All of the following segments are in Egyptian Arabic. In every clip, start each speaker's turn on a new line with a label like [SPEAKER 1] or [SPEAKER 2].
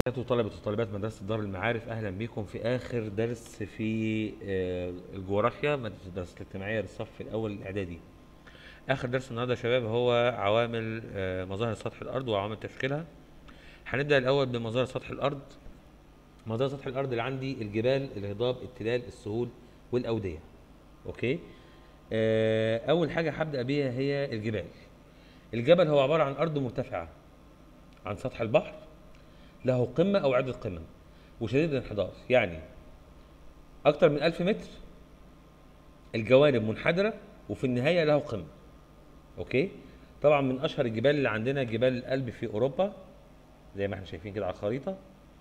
[SPEAKER 1] طلبة وطالبات مدرسة دار المعارف أهلا بكم في آخر درس في آه، الجغرافيا مادة الدراسات الاجتماعية للصف الأول الإعدادي. آخر درس النهاردة يا شباب هو عوامل آه، مظاهر سطح الأرض وعوامل تشكيلها. هنبدأ الأول بمظاهر سطح الأرض. مظاهر سطح الأرض اللي عندي الجبال، الهضاب، التلال، السهول والأودية. أوكي؟ آه، أول حاجة هبدأ بيها هي الجبال. الجبل هو عبارة عن أرض مرتفعة عن سطح البحر له قمة أو عدة قمم وشديد الانحدار يعني أكثر من ألف متر الجوانب منحدرة وفي النهاية له قمة أوكي طبعا من أشهر الجبال اللي عندنا جبال الألب في أوروبا زي ما احنا شايفين كده على الخريطة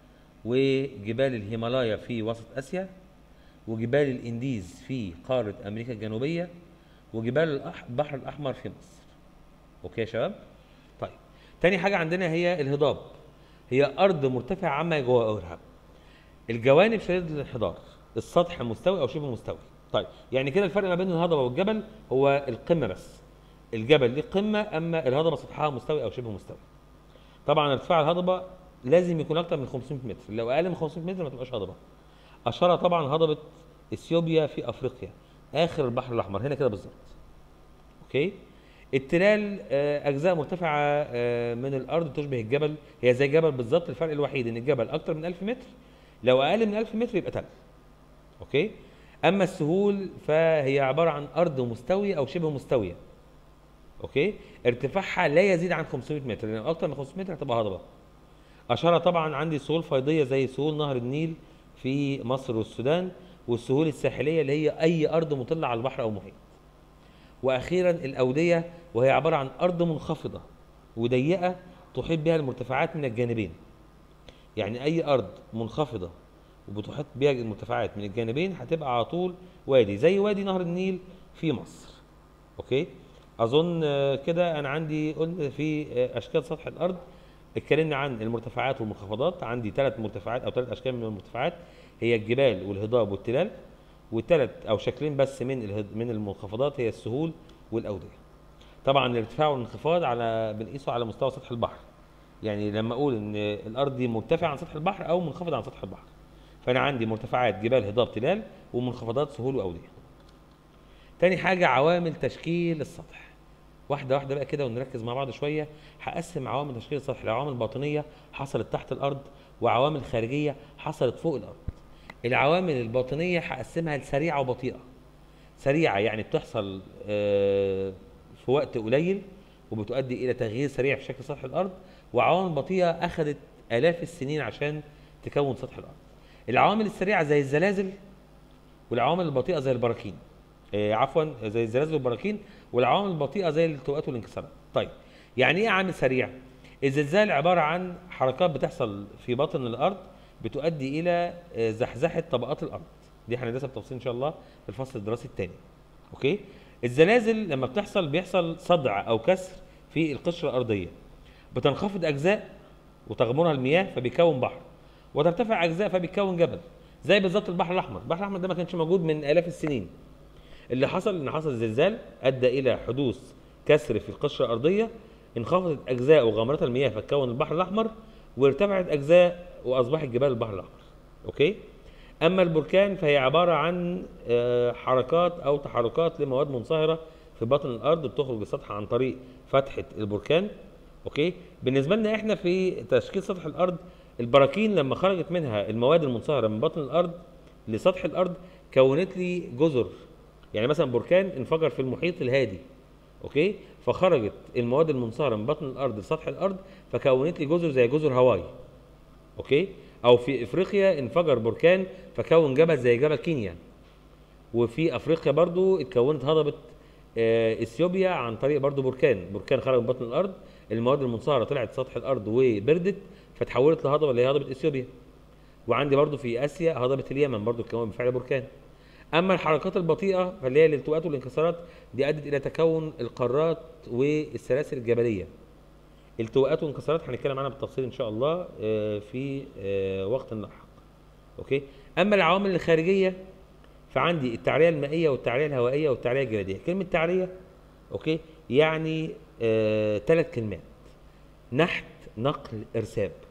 [SPEAKER 1] وجبال الهيمالايا في وسط آسيا وجبال الإنديز في قارة أمريكا الجنوبية وجبال الأح- البحر الأحمر في مصر أوكي يا شباب طيب تاني حاجة عندنا هي الهضاب هي أرض مرتفعة عما يجاورها الجوانب شديدة الانحدار السطح مستوي أو شبه مستوي طيب يعني كده الفرق ما بين الهضبة والجبل هو القمة بس الجبل ليه قمة أما الهضبة سطحها مستوي أو شبه مستوي طبعا ارتفاع الهضبة لازم يكون أكتر من 500 متر لو أقل من 500 متر ما تبقاش هضبة أشهرها طبعا هضبة إثيوبيا في أفريقيا آخر البحر الأحمر هنا كده بالظبط اوكي التلال آه، اجزاء مرتفعه آه، من الارض تشبه الجبل هي زي الجبل بالظبط الفرق الوحيد ان الجبل اكتر من 1000 متر لو اقل من 1000 متر يبقى تل اوكي اما السهول فهي عباره عن ارض مستويه او شبه مستويه اوكي ارتفاعها لا يزيد عن 500 متر لان اكتر من 500 متر هتبقى هضبه اشهرها طبعا عندي سهول فيضيه زي سهول نهر النيل في مصر والسودان والسهول الساحليه اللي هي اي ارض مطله على البحر او محيط واخيرا الاوديه وهي عباره عن ارض منخفضه وضيقه تحيط بها المرتفعات من الجانبين يعني اي ارض منخفضه وبتحيط بها المرتفعات من الجانبين هتبقى على طول وادي زي وادي نهر النيل في مصر اوكي اظن آه، كده انا عندي قلنا في آه، اشكال سطح الارض اتكلمنا عن المرتفعات والمنخفضات عندي ثلاث مرتفعات او ثلاث اشكال من المرتفعات هي الجبال والهضاب والتلال والثلاث او شكلين بس من الهض- من المنخفضات هي السهول والاوديه طبعا الارتفاع والانخفاض على بنقيسه على مستوى سطح البحر يعني لما اقول ان الارض دي مرتفعه عن سطح البحر او منخفضه عن سطح البحر فانا عندي مرتفعات جبال هضاب تلال ومنخفضات سهول واوديه تاني حاجه عوامل تشكيل السطح واحده واحده بقى كده ونركز مع بعض شويه هقسم عوامل تشكيل السطح لعوامل باطنيه حصلت تحت الارض وعوامل خارجيه حصلت فوق الارض العوامل الباطنيه هقسمها لسريعه وبطيئه سريعه يعني بتحصل آه، في وقت قليل وبتؤدي الى تغيير سريع في شكل سطح الارض وعوامل بطيئه اخذت الاف السنين عشان تكون سطح الارض العوامل السريعه زي الزلازل والعوامل البطيئه زي البراكين آه، عفوا زي الزلازل والبراكين والعوامل البطيئه زي الالتواءات والانكسارات طيب يعني ايه عامل سريع الزلزال عباره عن حركات بتحصل في باطن الارض بتؤدي الى آه، زحزحه طبقات الارض دي هندرسها بتفصيل ان شاء الله في الفصل الدراسي الثاني اوكي الزلازل لما بتحصل بيحصل صدع او كسر في القشره الارضيه بتنخفض اجزاء وتغمرها المياه فبيكون بحر وترتفع اجزاء فبيكون جبل زي بالظبط البحر الاحمر البحر الاحمر ده ما كانش موجود من الاف السنين اللي حصل ان حصل زلزال ادى الى حدوث كسر في القشره الارضيه انخفضت اجزاء وغمرتها المياه فتكون البحر الاحمر وارتفعت اجزاء واصبحت جبال البحر الاحمر اوكي اما البركان فهي عباره عن آه، حركات او تحركات لمواد منصهره في بطن الارض بتخرج للسطح عن طريق فتحه البركان اوكي بالنسبه لنا احنا في تشكيل سطح الارض البراكين لما خرجت منها المواد المنصهره من بطن الارض لسطح الارض كونت لي جزر يعني مثلا بركان انفجر في المحيط الهادي اوكي فخرجت المواد المنصهره من بطن الارض لسطح الارض فكونت لي جزر زي جزر هاواي اوكي او في افريقيا انفجر بركان فكون جبل زي جبل كينيا وفي افريقيا برضو اتكونت هضبه آه، اثيوبيا عن طريق برضو بركان بركان خرج من بطن الارض المواد المنصهره طلعت سطح الارض وبردت فتحولت لهضبه اللي هي هضبه اثيوبيا وعندي برضو في اسيا هضبه اليمن برضو اتكون بفعل بركان اما الحركات البطيئه فاللي هي الالتواءات والانكسارات دي ادت الى تكون القارات والسلاسل الجبليه التواءات وانكسارات هنتكلم عنها بالتفصيل ان شاء الله آه، في آه، وقت لاحق اوكي اما العوامل الخارجيه فعندي التعريه المائيه والتعريه الهوائيه والتعريه الجليديه كلمه تعريه اوكي يعني ثلاث كلمات نحت نقل ارساب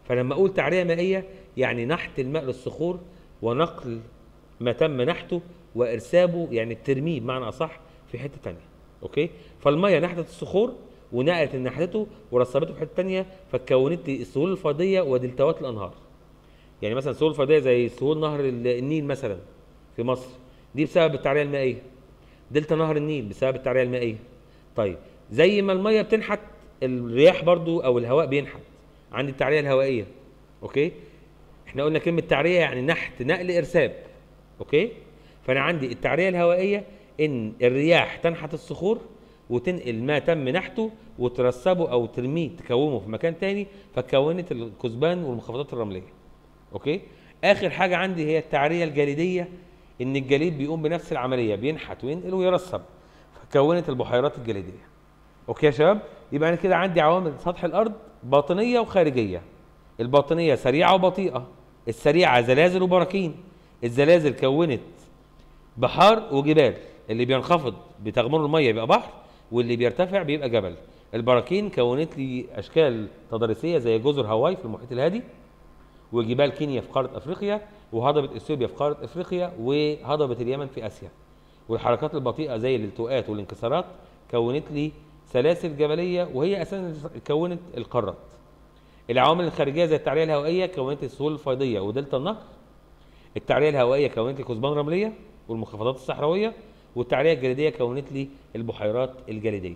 [SPEAKER 1] فلما اقول تعريه مائيه يعني نحت الماء للصخور ونقل ما تم نحته وارسابه يعني ترميه بمعنى اصح في حته تانية اوكي فالميه نحتت الصخور ونقلت نحتته ورسبته في حته تانية فكونت لي السهول الفيضيه ودلتوات الانهار يعني مثلا سهول فضائيه زي سهول نهر ال- النيل مثلا في مصر دي بسبب التعريه المائيه دلتا نهر النيل بسبب التعريه المائيه طيب زي ما الميه بتنحت الرياح برضو او الهواء بينحت عندي التعريه الهوائيه اوكي احنا قلنا كلمه تعريه يعني نحت نقل ارساب اوكي فانا عندي التعريه الهوائيه ان الرياح تنحت الصخور وتنقل ما تم نحته وترسبه او ترميه تكومه في مكان تاني فكونت الكثبان والمنخفضات الرمليه اوكي اخر حاجه عندي هي التعريه الجليديه ان الجليد بيقوم بنفس العمليه بينحت وينقل ويرسب فكونت البحيرات الجليديه اوكي يا شباب يبقى انا كده عندي عوامل سطح الارض باطنيه وخارجيه الباطنيه سريعه وبطيئه السريعه زلازل وبراكين الزلازل كونت بحار وجبال اللي بينخفض بتغمره الميه يبقى بحر واللي بيرتفع بيبقى جبل البراكين كونت لي اشكال تضاريسيه زي جزر هاواي في المحيط الهادي وجبال كينيا في قاره افريقيا وهضبه اثيوبيا في قاره افريقيا وهضبه اليمن في اسيا والحركات البطيئه زي الالتواءات والانكسارات كونت لي سلاسل جبليه وهي اساسا كونت القارات العوامل الخارجيه زي التعريه الهوائيه كونت السهول الفيضيه ودلتا النهر التعريه الهوائيه كونت لي كثبان رمليه والمنخفضات الصحراويه والتعريه الجليديه كونت لي البحيرات الجليديه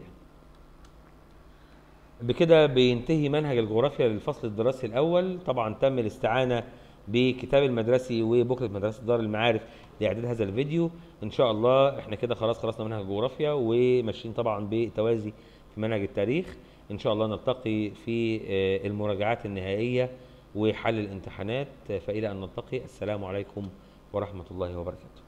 [SPEAKER 1] بكده بينتهي منهج الجغرافيا للفصل الدراسي الاول طبعا تم الاستعانه بكتاب المدرسي وبوكلت مدرسه دار المعارف لاعداد هذا الفيديو ان شاء الله احنا كده خلاص خلصنا منهج الجغرافيا وماشيين طبعا بتوازي في منهج التاريخ ان شاء الله نلتقي في آه، المراجعات النهائيه وحل الامتحانات فالى ان نلتقي السلام عليكم ورحمه الله وبركاته